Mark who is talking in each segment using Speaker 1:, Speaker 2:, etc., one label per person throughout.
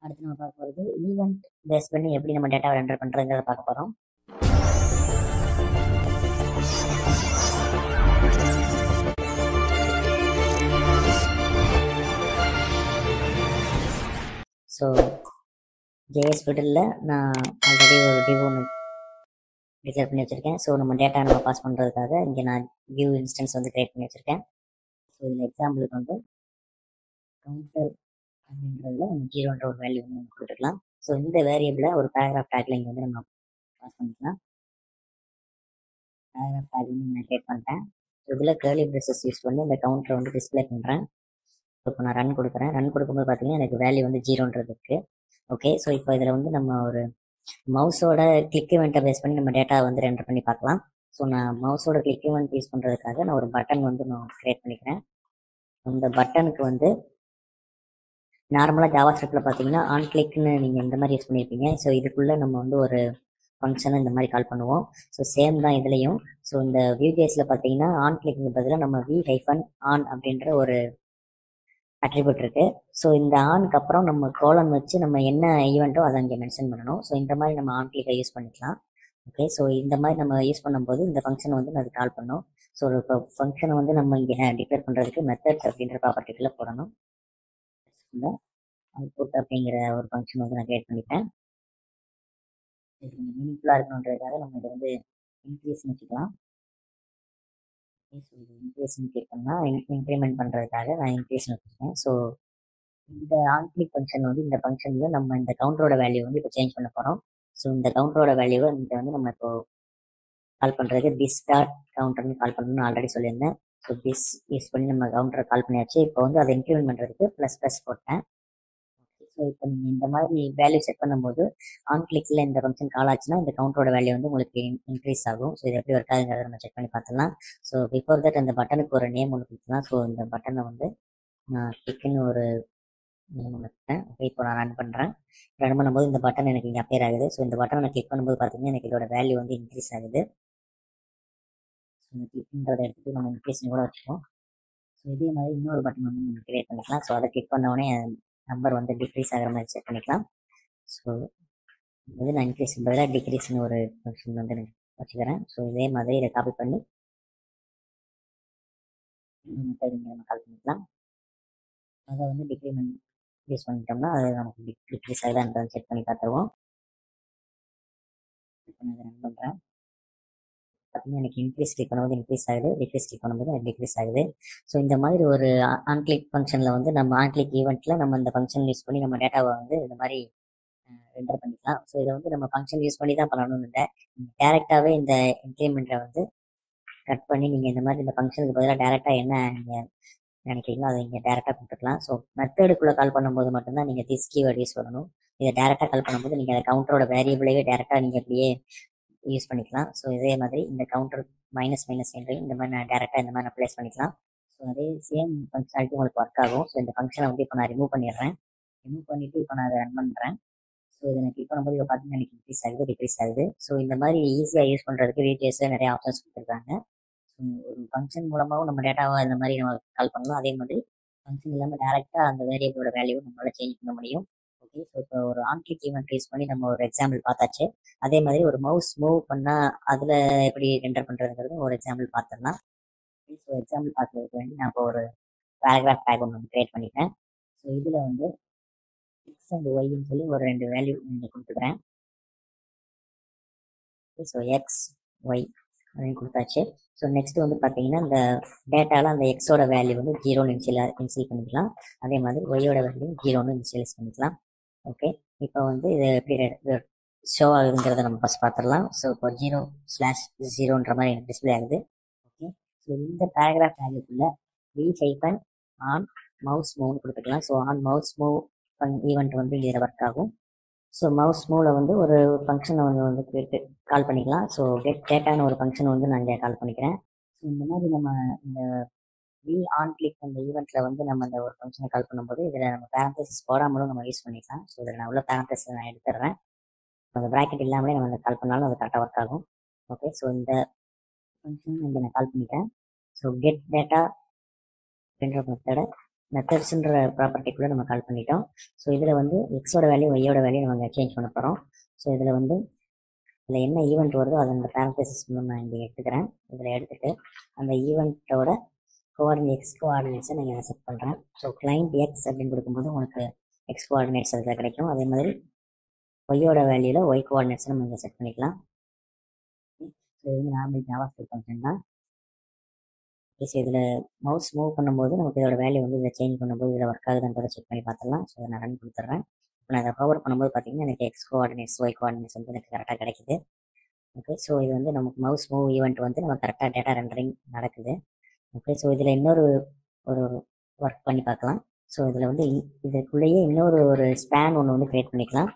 Speaker 1: அடுத்து நம்ம பார்க்க போகிறது ஈவெண்ட் பேஸ் பண்ணி எப்படி நம்ம டேட்டாவை ரெண்டர் பண்ணுறதுங்கிறத பார்க்க போகிறோம் ஸோ ஜேஎஸ் ஃபிட்டில் நான் ஆல்ரெடி ஒரு டிவ் ஒன்று டிக்ளேர் பண்ணி வச்சுருக்கேன் ஸோ நம்ம டேட்டா நம்ம பாஸ் பண்ணுறதுக்காக இங்கே நான் வியூ இன்ஸ்டன்ஸ் வந்து க்ரியேட் பண்ணி வச்சுருக்கேன் ஸோ இதில் எக்ஸாம்பிளுக்கு வந்து கவுண்டர் அப்படின்றதுல நம்ம ஜீரோன்ற ஒரு வேல்யூ வந்து நம்ம கொடுத்துக்கலாம் ஸோ இந்த வேரியபிளை ஒரு பேராகிராஃப் டேக்ல இங்கே வந்து நம்ம பாஸ் பண்ணிக்கலாம் பேராகிராஃப் டேக் வந்து நான் க்ரியேட் பண்ணிட்டேன் இதில் கேர்லி ப்ரெஸஸ் யூஸ் பண்ணி இந்த கவுண்டரை வந்து டிஸ்பிளே பண்ணுறேன் இப்போ நான் ரன் கொடுக்குறேன் ரன் கொடுக்கும்போது பார்த்தீங்கன்னா எனக்கு வேல்யூ வந்து ஜீரோன்றது இருக்குது ஓகே ஸோ இப்போ இதில் வந்து நம்ம ஒரு மவுஸோட கிளிக் இவெண்ட்டை பேஸ் பண்ணி நம்ம டேட்டா வந்து ரெண்டர் பண்ணி பார்க்கலாம் ஸோ நான் மவுஸோட கிளிக் இவெண்ட் யூஸ் பண்ணுறதுக்காக நான் ஒரு பட்டன் வந்து நான் க்ரியேட் பண்ணிக்கிறேன் அந்த பட்டனுக்கு வந்து நார்மலாக ஜாவா ஸ்கிரிப்டில் பார்த்தீங்கன்னா ஆன் கிளிக்னு நீங்கள் இந்த மாதிரி யூஸ் பண்ணியிருப்பீங்க ஸோ இதுக்குள்ளே நம்ம வந்து ஒரு ஃபங்க்ஷனை இந்த மாதிரி கால் பண்ணுவோம் ஸோ சேம் தான் இதுலேயும் ஸோ இந்த வியூ கேஸில் பார்த்தீங்கன்னா ஆன் கிளிக்கு பதிலாக நம்ம வி ஹைஃபன் ஆன் அப்படின்ற ஒரு அட்ரிபியூட் இருக்கு ஸோ இந்த ஆனுக்கு அப்புறம் நம்ம கோலன் வச்சு நம்ம என்ன ஈவெண்ட்டோ அதை இங்கே மென்ஷன் பண்ணணும் ஸோ இந்த மாதிரி நம்ம ஆன் கிளிக்கை யூஸ் பண்ணிக்கலாம் ஓகே ஸோ இந்த மாதிரி நம்ம யூஸ் பண்ணும்போது இந்த ஃபங்க்ஷனை வந்து அது கால் பண்ணும் ஸோ இப்போ ஃபங்க்ஷனை வந்து நம்ம இங்கே டிக்ளேர் பண்ணுறதுக்கு மெத்தட்ஸ் அப்படின்ற ப்ராப்பர்ட்டிக்குள்ளே போடணும் அவுட்புட் அப்படிங்கிற ஒரு ஃபங்க்ஷன் வந்து நான் கிரியேட் பண்ணிட்டேன் இது கொஞ்சம் மீனிங்ஃபுல்லாக இருக்கணுன்றதுக்காக நம்ம இதை வந்து இன்க்ரீஸ்னு வச்சுக்கலாம் இன்க்ரீஸ்னு கிளிக் பண்ணால் இன்க்ரிமெண்ட் பண்ணுறதுக்காக நான் இன்க்ரீஸ்னு வச்சுருக்கேன் ஸோ இந்த ஆன் கிளிக் ஃபங்க்ஷன் வந்து இந்த ஃபங்க்ஷனில் நம்ம இந்த கவுண்டரோட வேல்யூ வந்து இப்போ சேஞ்ச் பண்ண போகிறோம் ஸோ இந்த கவுண்டரோட வேல்யூவை இந்த வந்து நம்ம இப்போ கால் பண்ணுறதுக்கு திஸ் டாட் கவுண்டர்னு கால் பண்ணணும்னு ஆல்ரெடி சொல்லியிருந்தேன் ஸோ திஸ் யூஸ் பண்ணி நம்ம கவுண்டரை கால் பண்ணியாச்சு இப்போ வந்து அதை இன்க்ரிமெண்ட் பண்ணுறதுக்கு ப்ளஸ் ப்ளஸ் போட்டேன் ஸோ இப்போ நீங்கள் இந்த மாதிரி வேல்யூ செட் பண்ணும்போது ஆன் கிளிக்கில் இந்த ஃபங்க்ஷன் கால் ஆச்சுன்னா இந்த கவுண்டரோட வேல்யூ வந்து உங்களுக்கு இன்க்ரீஸ் ஆகும் ஸோ இது எப்படி ஒர்க் ஆகுங்கிறத நம்ம செக் பண்ணி பார்த்துலாம் ஸோ பிஃபோர் தட் அந்த பட்டனுக்கு ஒரு நேம் ஒன்று கொடுத்துலாம் ஸோ இந்த பட்டனை வந்து நான் கிளிக்குன்னு ஒரு நேம் ஒன்று கொடுத்தேன் ஓகே இப்போ நான் ரன் பண்ணுறேன் ரன் பண்ணும்போது இந்த பட்டன் எனக்கு இங்கே அப்பியர் ஆகுது ஸோ இந்த பட்டனை நான் கிளிக் பண்ணும்போது பார்த்தீங்கன்னா எனக்கு இதோட வேல்யூ வந்து இன்க்ரீஸ் ஆகுது ஸோ இந்த கிளிக்ன்றதை எடுத்துட்டு நம்ம இன்க்ரீஸ் கூட வச்சுப்போம் ஸோ இதே மாதிரி இன்னொரு பட்டன் வந்து நம்ம கிரியேட் பண்ணிக்கலாம் ஸோ அதை கிளிக் பண்ண உடனே நம்பர் வந்து டிக்ரீஸ் ஆகிற மாதிரி செட் பண்ணிக்கலாம் ஸோ இது நான் இன்க்ரீஸ் பதிலாக டிக்ரீஸ்னு ஒரு ஃபங்க்ஷன் வந்து நான் வச்சுக்கிறேன் ஸோ இதே மாதிரி இதை காப்பி பண்ணி மெத்தட் இங்கே நம்ம கால் பண்ணிக்கலாம் அதை வந்து டிக்ரிமெண்ட் யூஸ் பண்ணிட்டோம்னா அது நமக்கு டிக்ரீஸ் ஆகுதான்றதை செக் பண்ணி பார்த்துருவோம் இப்போ நான் இதை ரன் பண்ணுறேன் பார்த்தீங்கன்னா எனக்கு இன்க்ரீஸ் கிளிக் பண்ணும்போது இன்க்ரீஸ் ஆகுது டிக்ரீஸ் கிளிக் பண்ணும்போது அது டிக்ரீஸ் ஆகுது ஸோ இந்த மாதிரி ஒரு ஆன் கிளிக் ஃபங்க்ஷனில் வந்து நம்ம ஆன் கிளிக் ஈவெண்ட்டில் நம்ம இந்த ஃபங்க்ஷன் யூஸ் பண்ணி நம்ம டேட்டாவை வந்து இந்த மாதிரி ரெண்டர் பண்ணிக்கலாம் ஸோ இதை வந்து நம்ம ஃபங்க்ஷன் யூஸ் பண்ணி தான் பண்ணணும்னு இல்லை டேரெக்டாகவே இந்த இன்க்ரிமெண்ட்டை வந்து கட் பண்ணி நீங்கள் இந்த மாதிரி இந்த ஃபங்க்ஷனுக்கு பதிலாக டேரெக்டாக என்ன நீங்கள் நினைக்கிறீங்களோ அதை இங்கே டேரெக்டாக கொடுத்துக்கலாம் ஸோ மெத்தடுக்குள்ளே கால் பண்ணும்போது மட்டும்தான் நீங்கள் திஸ் கீவேர்ட் யூஸ் பண்ணணும் இதை டேரெக்டாக கால் பண்ணும்போது நீங்கள் அந்த கவுண்டரோட வேரியபிளையே டேரெக்டாக நீங்கள் அப்படியே யூஸ் பண்ணிக்கலாம் ஸோ இதே மாதிரி இந்த கவுண்டர் மைனஸ் மைனஸ் என்று இந்த மாதிரி நான் டேரெக்டாக இந்த மாதிரி நான் ப்ளேஸ் பண்ணிக்கலாம் ஸோ அதே சேம் ஃபங்க்ஷனாலிட்டி உங்களுக்கு ஒர்க் ஆகும் ஸோ இந்த ஃபங்க்ஷனை வந்து இப்போ நான் ரிமூவ் பண்ணிடுறேன் ரிமூவ் பண்ணிவிட்டு இப்போ நான் அதை ரன் பண்ணுறேன் ஸோ இதை நான் கிளிக் பண்ணும்போது இப்போ பார்த்தீங்கன்னா எனக்கு இன்க்ரீஸ் ஆகுது டிக்ரீஸ் ஆகுது ஸோ இந்த மாதிரி ஈஸியாக யூஸ் பண்ணுறதுக்கு விடிஎஸில் நிறைய ஆப்ஷன்ஸ் கொடுத்துருக்காங்க ஒரு ஃபங்க்ஷன் மூலமாகவும் நம்ம டேட்டாவை இந்த மாதிரி நம்ம கால் பண்ணலாம் அதே மாதிரி ஃபங்க்ஷன் இல்லாமல் டேரெக்டாக அந்த வேரியபிளோட வேல்யூ நம்மளால் சேஞ்ச் பண்ண முடியும் ஓகே ஸோ இப்போ ஒரு ஆன்கிளிக் ஈவெண்ட் யூஸ் பண்ணி நம்ம ஒரு எக்ஸாம்பிள் பார்த்தாச்சு அதே மாதிரி ஒரு மவுஸ் மூவ் பண்ணால் அதில் எப்படி ரெண்டர் பண்ணுறதுங்கிறது ஒரு எக்ஸாம்பிள் பார்த்துடலாம் ஸோ எக்ஸாம்பிள் பார்க்கறதுக்கு வேண்டி நான் இப்போ ஒரு பேராகிராஃப் டேக் ஒன்று க்ரியேட் பண்ணிட்டேன் ஸோ இதில் வந்து எக்ஸ் அண்ட் ஒய்ன்னு சொல்லி ஒரு ரெண்டு வேல்யூ இங்கே கொடுத்துக்கிறேன் ஸோ எக்ஸ் ஒய் அப்படின்னு கொடுத்தாச்சு ஸோ நெக்ஸ்ட் வந்து பார்த்தீங்கன்னா இந்த டேட்டாவில் அந்த எக்ஸோட வேல்யூ வந்து ஜீரோன்னு இன்சியல் இன்சியல் பண்ணிக்கலாம் அதே மாதிரி ஒய்யோட வேல்யூ ஜீரோன்னு இன்சியலைஸ் பண்ணிக்கலாம் ஓகே இப்போ வந்து இது எப்படி ஷோ ஆகுதுங்கிறத நம்ம ஃபஸ்ட் பார்த்துடலாம் ஸோ இப்போ ஜீரோ ஸ்லாஷ் ஜீரோன்ற மாதிரி எனக்கு டிஸ்பிளே ஆகுது ஓகே ஸோ இந்த பேராகிராஃப் வேல்யூக்குள்ள வி ஹைஃபன் ஆன் மவுஸ் மூவ்னு கொடுத்துக்கலாம் so on mouse move event வந்து இதில் ஒர்க் ஆகும் ஸோ மவுஸ் மூவில் வந்து ஒரு ஃபங்க்ஷனை வந்து வந்து கேட்டு கால் பண்ணிக்கலாம் ஸோ கெட் டேட்டான ஒரு ஃபங்க்ஷன் வந்து நான் இங்கே கால் பண்ணிக்கிறேன் ஸோ இந்த மாதிரி நம்ம இந்த வி ஆன் கிளிக் அந்த ஈவெண்ட்டில் வந்து நம்ம இந்த ஒரு ஃபங்க்ஷனை கால் பண்ணும்போது இதில் நம்ம பேரண்டசிஸ் போடாமலும் நம்ம யூஸ் பண்ணிக்கலாம் ஸோ இதில் நான் உள்ள பேரண்டசிஸ் நான் எடுத்துடுறேன் அந்த ப்ராக்கெட் இல்லாமலே நம்ம இந்த கால் பண்ணாலும் அது கரெக்டாக ஒர்க் ஆகும் ஓகே ஸோ இந்த ஃபங்க்ஷன் இங்கே நான் கால் பண்ணிட்டேன் ஸோ கெட் டேட்டா அப்படின்ற மெத்தடை மெத்தட்ஸ்ன்ற ப்ராப்பர்ட்டிக்குள்ளே நம்ம கால் பண்ணிட்டோம் ஸோ இதில் வந்து எக்ஸோட வேல்யூ ஒய்யோட வேல்யூ நம்ம சேஞ்ச் பண்ண போகிறோம் ஸோ இதில் வந்து இதில் என்ன ஈவெண்ட் வருதோ அதை அந்த பேரந்தசிஸ் நான் இங்கே எடுத்துக்கிறேன் இதில் எடுத்துகிட்டு அந்த ஈவெண்ட்டோட கோஆர்டினேட் எக்ஸ் கோஆர்டினேட்ஸை நான் இதை செட் பண்ணுறேன் ஸோ கிளைண்ட் எக்ஸ் அப்படின்னு கொடுக்கும்போது உங்களுக்கு எக்ஸ் கோஆர்டினேட்ஸ் அதில் கிடைக்கும் அதே மாதிரி ஒய்யோட வேல்யூவில் ஒய் கோஆர்டினேட்ஸை நம்ம இங்கே செட் பண்ணிக்கலாம் ஸோ இது வந்து நார்மல் ஜாவா ஸ்கிரிப்ட் ஃபங்க்ஷன் தான் ஸோ இதில் மவுஸ் மூவ் பண்ணும்போது நமக்கு இதோட வேல்யூ வந்து இதில் சேஞ்ச் பண்ணும்போது இதில் ஒர்க் ஆகுதுன்றதை செக் பண்ணி பார்த்துடலாம் ஸோ நான் ரன் கொடுத்துட்றேன் இப்போ நான் அதை ஹவர் பண்ணும்போது பார்த்தீங்கன்னா எனக்கு எக்ஸ் கோஆர்டினேட்ஸ் ஒய் கோஆர்டினேட்ஸ் வந்து எனக்கு கரெக்டாக கிடைக்குது ஓகே ஸோ இது வந்து நமக்கு மவுஸ் மூவ் ஈவெண்ட் வந்து நம்ம கரெக்டாக டேட்டா ரெண்டரிங் நடக்குது ஓகே ஸோ இதில் இன்னொரு ஒரு ஒர்க் பண்ணி பார்க்கலாம் ஸோ இதில் வந்து இ- இதுக்குள்ளேயே இன்னொரு ஒரு ஸ்பேன் ஒன்று வந்து க்ரியேட் பண்ணிக்கலாம்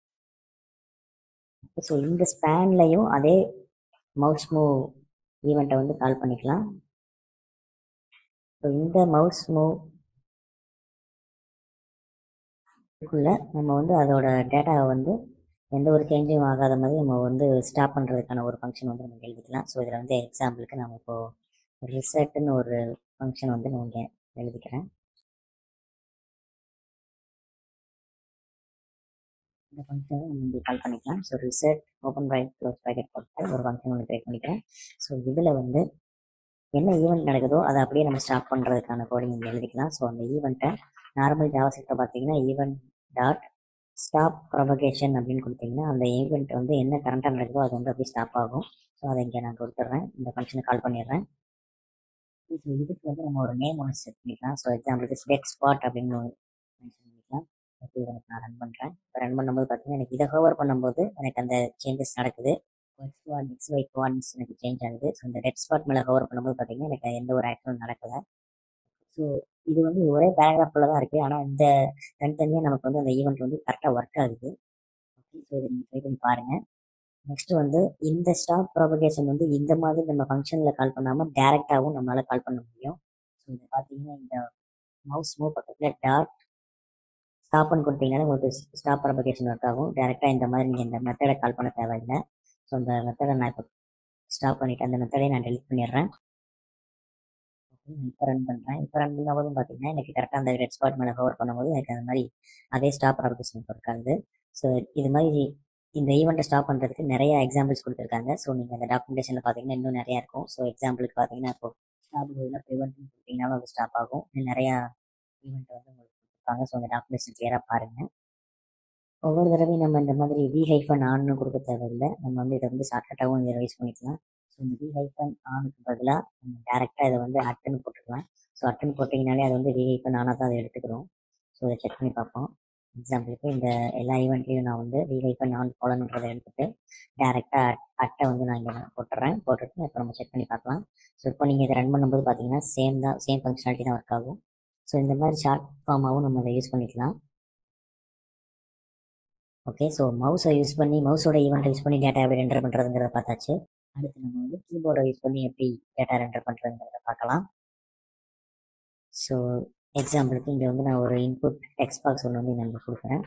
Speaker 1: ஸோ இந்த ஸ்பேன்லையும் அதே மவுஸ் மூவ் ஈவெண்ட்டை வந்து கால் பண்ணிக்கலாம் ஸோ இந்த மவுஸ் மூவ் இதுக்குள்ள நம்ம வந்து அதோட டேட்டாவை வந்து எந்த ஒரு சேஞ்சும் ஆகாத மாதிரி நம்ம வந்து ஸ்டாப் பண்ணுறதுக்கான ஒரு ஃபங்க்ஷன் வந்து நம்ம எழுதிக்கலாம் ஸோ இதில் வந்து எக்ஸாம்பிளுக்கு நம்ம இப்போ ரிசெட்னு ஒரு ஃபங்க்ஷன் வந்து நான் இங்கே எழுதிக்கிறேன் இந்த ஃபங்க்ஷனை நம்ம இங்கே கால் பண்ணிக்கலாம் so reset open bracket close bracket போட்டு ஒரு ஃபங்க்ஷன் ஒன்று க்ரியேட் பண்ணிக்கிறேன் ஸோ இதில் வந்து என்ன ஈவெண்ட் நடக்குதோ அதை அப்படியே நம்ம ஸ்டாப் பண்ணுறதுக்கான கோடிங் இங்கே எழுதிக்கலாம் ஸோ அந்த ஈவெண்ட்டை நார்மல் ஜாவாஸ்கிரிப்டை பார்த்தீங்கன்னா ஈவெண்ட் டாட் ஸ்டாப் ப்ரொபகேஷன் அப்படின்னு கொடுத்தீங்கன்னா அந்த ஈவெண்ட் வந்து என்ன கரண்ட்டாக நடக்குதோ அது வந்து அப்படியே ஸ்டாப் ஆகும் ஸோ அதை இங்கே நான் கொடுத்துட்றேன் இந்த ஃபங்க்ஷனை கால் பண்ணிடுறேன் ஸோ இதுக்கு வந்து நம்ம ஒரு நேம் ஒன்று செட் பண்ணிக்கலாம் ஸோ எக்ஸாம்பிளுக்கு ஸ்பெக் ஸ்பாட் அப்படின்னு மென்ஷன் பண்ணிக்கலாம் ஓகே இதை நான் ரன் பண்ணுறேன் இப்போ ரன் பண்ணும்போது பார்த்தீங்கன்னா எனக்கு இதை ஹோவர் பண்ணும்போது எனக்கு அந்த சேஞ்சஸ் நடக்குது X one X Y coordinates எனக்கு சேஞ்ச் ஆகுது ஸோ இந்த ரெட் ஸ்பாட் மேலே ஹோவர் பண்ணும்போது பார்த்தீங்கன்னா எனக்கு எந்த ஒரு ஆக்ஷனும் நடக்கலை ஸோ இது வந்து ஒரே பேராகிராஃபில் தான் இருக்குது ஆனால் இந்த தனித்தனியாக நமக்கு வந்து அந்த ஈவெண்ட் வந்து கரெக்டாக ஒர்க் ஆகுது ஓகே ஸோ இதை நீங்கள் ட்ரை பண்ணி பாருங்கள் நெக்ஸ்ட் வந்து இந்த ஸ்டாப் ப்ராபகேஷன் வந்து இந்த மாதிரி நம்ம ஃபங்க்ஷனில் கால் பண்ணாமல் டேரெக்டாகவும் நம்மளால் கால் பண்ண முடியும் ஸோ இது பார்த்தீங்கன்னா இந்த மவுஸ் மூவ் பக்கத்தில் டாட் ஸ்டாப்னு கொடுத்தீங்கன்னா உங்களுக்கு ஸ்டாப் ப்ராபகேஷன் ஒர்க் ஆகும் டேரெக்டாக இந்த மாதிரி நீங்கள் இந்த மெத்தடை கால் பண்ண தேவையில்லை ஸோ அந்த மெத்தடை நான் இப்போ ஸ்டாப் பண்ணிவிட்டு அந்த மெத்தடை நான் டெலிட் பண்ணிடுறேன் இப்போ ரன் பண்ணுறேன் இப்போ ரன் பண்ணும்போதும் பார்த்தீங்கன்னா எனக்கு கரெக்டாக அந்த ரெட் ஸ்பாட் மேலே ஹோவர் பண்ணும்போது எனக்கு அந்த மாதிரி அதே ஸ்டாப் ப்ராபகேஷன் ஒர்க் ஆகுது ஸோ இது மாதிரி இந்த ஈவெண்ட்டை ஸ்டாப் பண்ணுறதுக்கு நிறைய எக்ஸாம்பிள்ஸ் கொடுத்துருக்காங்க ஸோ நீங்கள் அந்த டாக்குமெண்டேஷனில் பார்த்தீங்கன்னா இன்னும் நிறையா இருக்கும் ஸோ எக்ஸாம்பிளுக்கு பார்த்தீங்கன்னா இப்போ ஸ்டாப் பதிலாக ப்ரிவெண்ட் கொடுத்தீங்கன்னாலும் அது ஸ்டாப் ஆகும் இன்னும் நிறையா ஈவெண்ட் வந்து உங்களுக்கு கொடுத்துருக்காங்க ஸோ அந்த டாக்குமெண்டேஷன் கிளியராக பாருங்கள் ஒவ்வொரு தடவையும் நம்ம இந்த மாதிரி வி ஹைஃபன் ஆன்னு கொடுக்க தேவையில்லை நம்ம வந்து இதை வந்து ஷார்ட்கட்டாகவும் இதை ரைஸ் பண்ணிக்கலாம் ஸோ இந்த வி ஹைஃபன் ஆனுக்கு பதிலாக நம்ம டேரெக்டாக இதை வந்து அட்டன் போட்டுக்கலாம் ஸோ அட்டன் போட்டிங்கனாலே அது வந்து வி ஹைஃபன் ஆனாக தான் அதை எடுத்துக்கிறோம் ஸோ இதை செக் பண்ணி பார்ப்போம் எக்ஸாம்பிளுக்கு இந்த எல்லா ஈவெண்ட்லையும் நான் வந்து வி ஹைஃபன் ஆன் போலன்றதை எடுத்துட்டு டேரெக்டாக அட்டை வந்து நான் இங்கே போட்டுறேன் போட்டுட்டு இப்போ நம்ம செக் பண்ணி பார்க்கலாம் ஸோ இப்போ நீங்கள் இதை ரன் பண்ணும்போது பார்த்தீங்கன்னா சேம் தான் சேம் ஃபங்க்ஷனாலிட்டி தான் ஒர்க் ஆகும் ஸோ இந்த மாதிரி ஷார்ட் ஃபார்மாகவும் நம்ம அதை யூஸ் பண்ணிக்கலாம் ஓகே ஸோ மவுஸை யூஸ் பண்ணி மவுஸோட ஈவெண்ட் யூஸ் பண்ணி டேட்டா எப்படி ரெண்டர் பண்ணுறதுங்கிறத பார்த்தாச்சு அடுத்து நம்ம வந்து கீபோர்டை யூஸ் பண்ணி எப்படி டேட்டா ரெண்டர் பண்ணுறதுங்கிறத பார்க்கலாம் ஸோ எக்ஸாம்பிளுக்கு இங்கே வந்து நான் ஒரு இன்புட் டெக்ஸ்ட் பாக்ஸ் ஒன்று வந்து நான் இங்கே கொடுக்குறேன்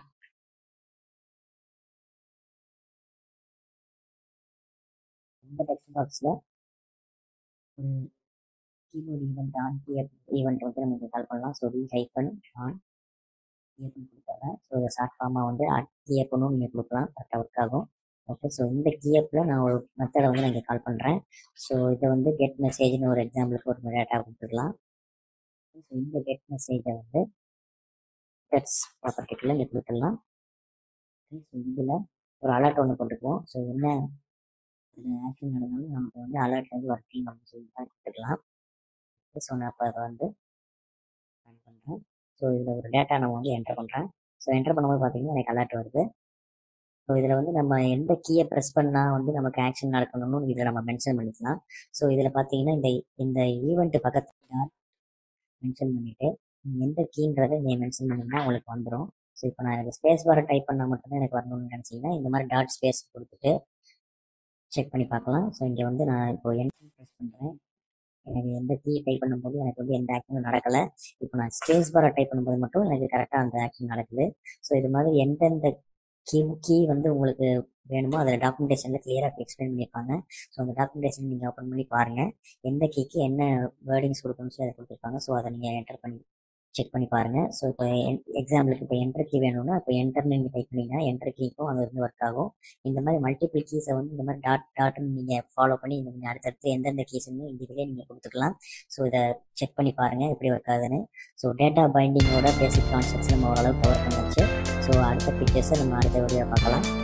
Speaker 1: இந்த டெக்ஸ்ட் பாக்ஸில் ஒரு keyboard event on gear event வந்து நம்ம இங்கே கால் பண்ணலாம் ஸோ வி ஹைஃபன் ஆன் கியர்னு கொடுத்துறேன் ஸோ இதை ஷார்ட் ஃபார்மாக வந்து கியர்னு நீங்கள் கொடுக்கலாம் கரெக்டாக ஒர்க் ஆகும் ஓகே ஸோ இந்த கியப்பில் நான் ஒரு மெத்தடை வந்து நான் இங்கே கால் பண்ணுறேன் ஸோ இதை வந்து கெட் மெசேஜ்னு ஒரு எக்ஸாம்பிளுக்கு ஒரு டேட்டா கொடுத்துக்கலாம் ஸோ இந்த கெட் மெசேஜை வந்து டெக்ஸ் ப்ராப்பர்ட்டிக்குள்ளே இங்கே கொடுத்துடலாம் ஸோ இதில் ஒரு அலர்ட் ஒன்று போட்டுக்குவோம் ஸோ என்ன இதில் ஆக்ஷன் நடந்தாலும் நமக்கு வந்து அலர்ட் வந்து ஒர்க்கிங் அப்படின்னு சொல்லி தான் கொடுத்துக்கலாம் ஸோ நான் இப்போ அதை வந்து ரன் பண்ணுறேன் ஸோ இதில் ஒரு டேட்டா நம்ம வந்து என்டர் பண்ணுறேன் ஸோ என்டர் பண்ணும்போது பார்த்தீங்கன்னா எனக்கு அலர்ட் வருது ஸோ இதில் வந்து நம்ம எந்த கீயை ப்ரெஸ் பண்ணால் வந்து நமக்கு ஆக்ஷன் நடக்கணும்னு இதில் நம்ம மென்ஷன் பண்ணிக்கலாம் ஸோ இதில் பார்த்தீங்கன்னா இந்த இந்த ஈவெண்ட் பக்கத்தில் மென்ஷன் பண்ணிவிட்டு எந்த கீன்றதை நீங்கள் மென்ஷன் பண்ணிங்கன்னா உங்களுக்கு வந்துடும் ஸோ இப்போ நான் எனக்கு ஸ்பேஸ் பாரை டைப் பண்ணால் மட்டும்தான் எனக்கு வரணும்னு நினச்சிங்கன்னா இந்த மாதிரி டாட் ஸ்பேஸ் கொடுத்துட்டு செக் பண்ணி பார்க்கலாம் ஸோ இங்கே வந்து நான் இப்போ என்டர் ப்ரெஸ் பண்ணுறேன் எனக்கு எந்த கீ டைப் பண்ணும்போது எனக்கு வந்து எந்த ஆக்ஷனும் நடக்கலை இப்போ நான் ஸ்பேஸ் பாரை டைப் பண்ணும்போது மட்டும் எனக்கு கரெக்டாக அந்த ஆக்ஷன் நடக்குது ஸோ இது மாதிரி எந்தெந்த கீ கீ வந்து உங்களுக்கு வேணுமோ அதில் டாக்குமெண்டேஷனில் கிளியராக எக்ஸ்பிளைன் பண்ணியிருப்பாங்க ஸோ அந்த டாக்குமெண்டேஷன் நீங்கள் ஓப்பன் பண்ணி பாருங்கள் எந்த கீக்கு என்ன வேர்டிங்ஸ் கொடுக்கணும்னு சொல்லி அதை கொடுத்துருப்பாங்க ஸோ அதை நீங்கள் என்டர் பண்ணி செக் பண்ணி பாருங்கள் ஸோ இப்போ எக்ஸாம்பிளுக்கு இப்போ என்டர் கீ வேணும்னா இப்போ என்டர் நீங்கள் டைப் பண்ணிங்கன்னா என்டர் கீக்கும் அது வந்து ஒர்க் ஆகும் இந்த மாதிரி மல்டிபிள் கீஸை வந்து இந்த மாதிரி டாட் டாட்னு நீங்கள் ஃபாலோ பண்ணி இந்த நீங்கள் அடுத்தடுத்து எந்தெந்த கீஸ்ன்னு இந்த இதிலே நீங்கள் கொடுத்துக்கலாம் ஸோ இதை செக் பண்ணி பாருங்கள் எப்படி ஒர்க் ஆகுதுன்னு ஸோ டேட்டா பைண்டிங்கோட பேசிக் கான்செப்ட்ஸ் நம்ம ஓரளவு கவர் பண்ணியாச்சு ஸோ அடுத்த ஃபீச்சர்ஸை நம்ம அடுத்த வீடியோ பார்க்கலாம்